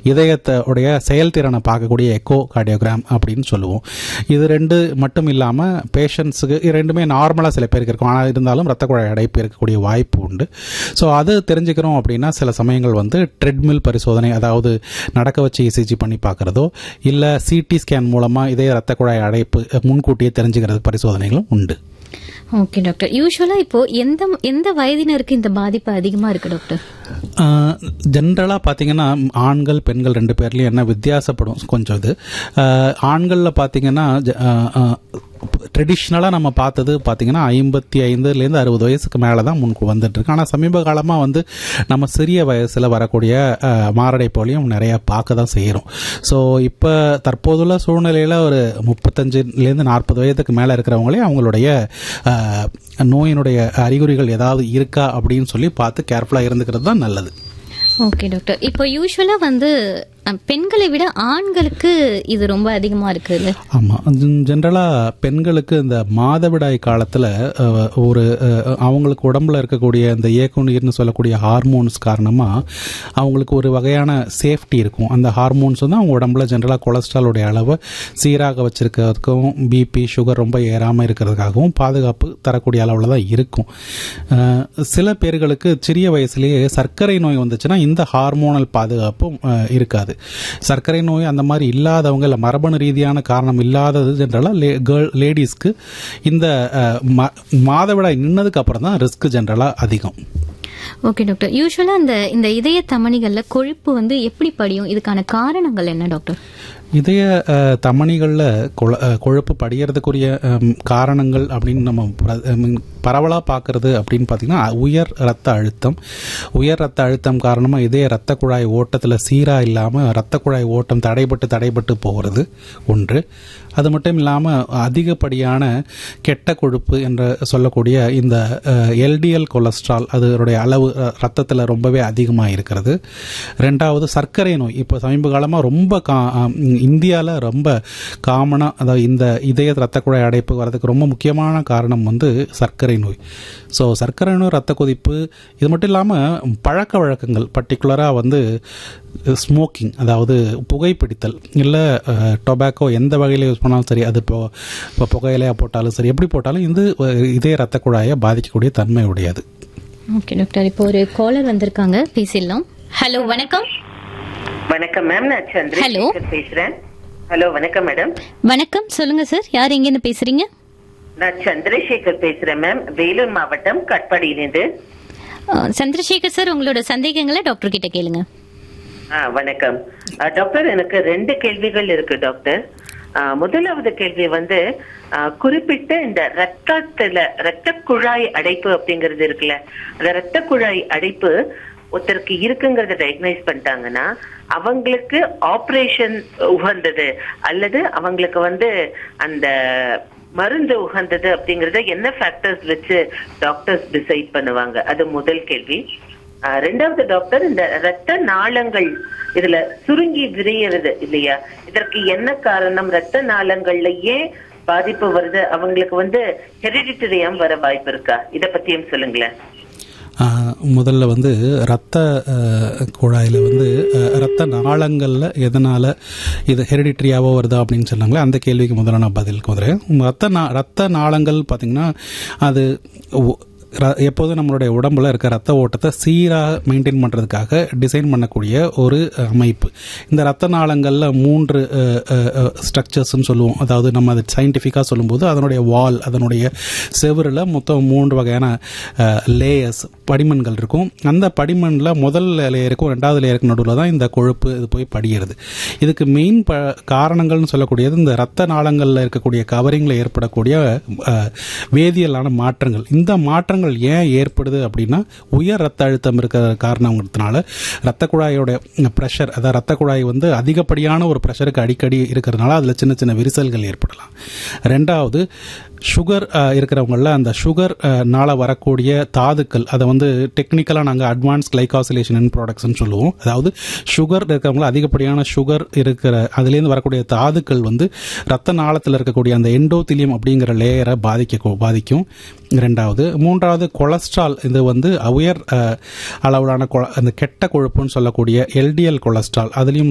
இதயத்தோடைய செயல்திறனை பார்க்கக்கூடிய echo cardiogram அப்படின்னு சொல்லுவோம் இது ரெண்டு மட்டும் இல்லாமல் பேஷண்ட்ஸுக்கு ரெண்டுமே நார்மலாக சில பேருக்கு இருக்கும் ஆனால் இருந்தாலும் ரத்த குழாய் அடைப்பு இருக்கக்கூடிய வாய்ப்பு உண்டு ஸோ அது தெரிஞ்சுக்கிறோம் அப்படின்னா சில சமயங்கள் வந்து ட்ரெட்மில் பரிசோதனை அதாவது நடக்க வச்சு இசிஜி பண்ணி பார்க்குறதோ இல்லை சிடி ஸ்கேன் மூலமாக இதய ரத்த குழாய் அடைப்பு முன்கூட்டியே தெரிஞ்சுக்கிறது பரிசோதனைகளும் உண்டு ஓகே டாக்டர் யூஸ்வலா இப்போ எந்த எந்த வயதினருக்கு இந்த பாதிப்பு அதிகமா இருக்கு டாக்டர் ஜென்ரலாக பார்த்தீங்கன்னா ஆண்கள் பெண்கள் ரெண்டு பேர்லேயும் என்ன வித்தியாசப்படும் கொஞ்சம் இது ஆண்களில் பார்த்தீங்கன்னா ட்ரெடிஷ்னலாக நம்ம பார்த்தது பார்த்தீங்கன்னா ஐம்பத்தி ஐந்துலேருந்து அறுபது வயசுக்கு மேலே தான் முன்கு வந்துட்டு இருக்கு ஆனால் சமீப காலமாக வந்து நம்ம சிறிய வயசில் வரக்கூடிய அஹ், மாரடைப்போலையும் நிறையா பார்க்க தான் செய்கிறோம் ஸோ இப்போ தற்போதுள்ள சூழ்நிலையில் ஒரு முப்பத்தஞ்சுலேருந்து நாற்பது வயதுக்கு மேலே இருக்கிறவங்களே அவங்களுடைய அஹ், நோயினுடைய அறிகுறிகள் ஏதாவது இருக்கா அப்படின்னு சொல்லி பார்த்து கேர்ஃபுல்லாக இருந்துக்கிறது தான் நல்லது ஓகே டாக்டர் இப்போ யூஸ்வலா வந்து அஹ், பெண்களை விட ஆண்களுக்கு இது ரொம்ப அதிகமா இருக்குல்ல ஆமாம் ஜென்ரலாக பெண்களுக்கு இந்த மாதவிடாய் காலத்தில் ஒரு அஹ், அவங்களுக்கு உடம்புல இருக்கக்கூடிய இந்த ஏக்குநீர்னு சொல்லக்கூடிய ஹார்மோன்ஸ் காரணமாக அவங்களுக்கு ஒரு வகையான சேஃப்டி இருக்கும் அந்த ஹார்மோன்ஸ் வந்து அவங்க உடம்புல ஜென்ரலாக கொலஸ்ட்ராலோடைய அளவை சீராக வச்சிருக்கிறதுக்கும் பிபி சுகர் ரொம்ப ஏறாமல் இருக்கிறதுக்காகவும் பாதுகாப்பு தரக்கூடிய அளவில் தான் இருக்கும் அஹ், சில பேர்களுக்கு சிறிய வயசுலேயே சர்க்கரை நோய் வந்துச்சுன்னா இந்த ஹார்மோனல் பாதுகாப்பும் அஹ், இருக்காது சர்க்கரை நோய் அந்த மாதிரி இல்லாதவங்க இல்லை மரபணு ரீதியான காரணம் இல்லாதது ஜென்ரலாக கேர்ள் லேடிஸ்க்கு இந்த அஹ், ம- மாதவிடாய் நின்னதுக்கு அப்புறம் தான் ரிஸ்க் ஜென்ரலாக அதிகம் ஓகே டாக்டர் யூஸ்வலா இந்த இந்த இதய தமனிகள்ல கொழுப்பு வந்து எப்படி படியும் இதுக்கான காரணங்கள் என்ன டாக்டர் இதய அஹ், தமனிகளில் கொழ அஹ், கொழுப்பு படிகிறதுக்குரிய அம், காரணங்கள் அப்படின்னு நம்ம பரவலாக பார்க்கறது அப்படின்னு பார்த்தீங்கன்னா உயர் ரத்த அழுத்தம் உயர் ரத்த அழுத்தம் காரணமாக இதய ரத்த குழாய் ஓட்டத்தில் சீராக இல்லாமல் ரத்த குழாய் ஓட்டம் தடைபட்டு தடைபட்டு போகிறது ஒன்று அது மட்டும் இல்லாமல் அதிகப்படியான கெட்ட கொழுப்பு என்று சொல்லக்கூடிய இந்த எல்டிஎல் கொலஸ்ட்ரால் அதனுடைய அளவு ரத்தத்தில் ரொம்பவே அதிகமாக இருக்கிறது ரெண்டாவது சர்க்கரை நோய் இப்போ சமீப காலமாக ரொம்ப கா இந்தியாவில் ரொம்ப காமனாக அதாவது இந்த இதய ரத்த குழாய் அடைப்பு வரதுக்கு ரொம்ப முக்கியமான காரணம் வந்து சர்க்கரை நோய் ஸோ சர்க்கரை நோய் ரத்த கொதிப்பு இது மட்டும் இல்லாமல் பழக்க வழக்கங்கள் பர்டிகுலராக வந்து ஸ்மோக்கிங் அதாவது புகைப்பிடித்தல் இல்லை டொபாக்கோ எந்த வகையில் யூஸ் பண்ணாலும் சரி அது இப்போ இப்போ புகையிலையாக போட்டாலும் சரி எப்படி போட்டாலும் இது அஹ், இதய ரத்த குழாயை பாதிக்கக்கூடிய தன்மை உடையது ஓகே டாக்டர் இப்போ ஒரு காலர் வந்திருக்காங்க பேசிடலாம் ஹலோ வணக்கம் வணக்கம் மேம் நான் சந்திரசேகர் பேசுறேன் ஹலோ வணக்கம் மேடம் வணக்கம் சொல்லுங்க சார் யார் எங்கேருந்து பேசுறீங்க நான் சந்திரசேகர் பேசுறேன் மேம் வேலூர் மாவட்டம் கட்பாடியிலிருந்து அஹ், சந்திரசேகர் சார் உங்களோட சந்தேகங்களை டாக்டர் கிட்ட கேளுங்க ஆ வணக்கம் ஆ, டாக்டர் எனக்கு ரெண்டு கேள்விகள் இருக்கு டாக்டர் ஆ, முதலாவது கேள்வி வந்து ஆ, குறிப்பிட்ட இந்த ரத்தத்துல ரத்த குழாய் அடைப்பு அப்படிங்கிறது இருக்குல்ல அந்த ரத்த குழாய் அடைப்பு ஒருத்தருக்கு இருக்குங்கிறத டயக்னைஸ் பண்ணிட்டாங்கன்னா அவங்களுக்கு ஆபரேஷன் உகந்தது அல்லது அவங்களுக்கு வந்து அந்த மருந்து உகந்தது அப்படிங்கறத என்ன ஃபேக்டர்ஸ் வச்சு டாக்டர்ஸ் டிசைட் பண்ணுவாங்க அது முதல் கேள்வி ஆஹ் ரெண்டாவது டாக்டர் இந்த ரத்த நாளங்கள் இதுல சுருங்கி விரியறது இல்லையா இதற்கு என்ன காரணம் ரத்த நாளங்கள்ல ஏன் பாதிப்பு வருது அவங்களுக்கு வந்து ஹெரிடிட்டரியாம் வர வாய்ப்பு இருக்கா இத பத்தியும் சொல்லுங்களேன் ஆஹ், முதல்ல வந்து ரத்த குழாயில் வந்து அஹ், ரத்த நாளங்களில் எதனால் இது ஹெரிடிட்ரியாவோ வருதா அப்படின்னு சொன்னாங்களே அந்த கேள்விக்கு முதல்ல நான் பதில் கொடுக்குறேன் ரத்த நா ரத்த நாளங்கள் பார்த்திங்கன்னா அது ஒ- ர- எப்போதும் நம்மளுடைய உடம்புல இருக்க ரத்த ஓட்டத்தை சீராக மெயின்டைன் பண்ணுறதுக்காக டிசைன் பண்ணக்கூடிய ஒரு அமைப்பு இந்த ரத்த நாளங்களில் மூன்று ஸ்ட்ரக்சர்ஸ்னு சொல்லுவோம் அதாவது நம்ம அதை சயின்டிஃபிக்காக சொல்லும்போது அதனுடைய வால் அதனுடைய செவரில் மொத்தம் மூன்று வகையான லேயர்ஸ் படிமன்கள் இருக்கும் அந்த படிமனில் முதல் லேயருக்கும் ரெண்டாவது லேயருக்கு நடுவில் தான் இந்த கொழுப்பு இது போய் படிகிறது இதுக்கு மெயின் ப காரணங்கள்னு சொல்லக்கூடியது இந்த ரத்த நாளங்களில் இருக்கக்கூடிய கவரிங்கில் ஏற்படக்கூடிய அஹ், வேதியியலான மாற்றங்கள் இந்த மாற்றங்கள் ஏன் ஏற்படுது அப்படின்னா உயர் ரத்த அழுத்தம் இருக்கிற காரணங்கிறதுனால ரத்த குழாயோட ப்ரெஷர் அதாவது ரத்த குழாய் வந்து அதிகப்படியான ஒரு ப்ரெஷருக்கு அடிக்கடி இருக்கிறதுனால அதில் சின்ன சின்ன விரிசல்கள் ஏற்படலாம் ரெண்டாவது சுகர் இருக்கிறவங்கள அந்த சுகர் நாள வரக்கூடிய தாதுக்கள் அதை வந்து டெக்னிக்கலாக நாங்கள் அட்வான்ஸ் கிளைகாசிலேஷன் ப்ராடக்ட்ஸ்னு சொல்லுவோம் அதாவது சுகர் இருக்கிறவங்கள அதிகப்படியான சுகர் இருக்கிற அதுலேருந்து வரக்கூடிய தாதுக்கள் வந்து ரத்த நாளத்தில் இருக்கக்கூடிய அந்த எண்டோத்திலியம் அப்படிங்கிற லேயரை பாதிக்க பாதிக்கும் ரெண்டாவது மூன்றாவது கொலஸ்ட்ரால் இது வந்து உயர் அஹ், அளவிலான கொ- அந்த கெட்ட கொழுப்புன்னு சொல்லக்கூடிய எல்டிஎல் கொலஸ்ட்ரால் அதுலேயும்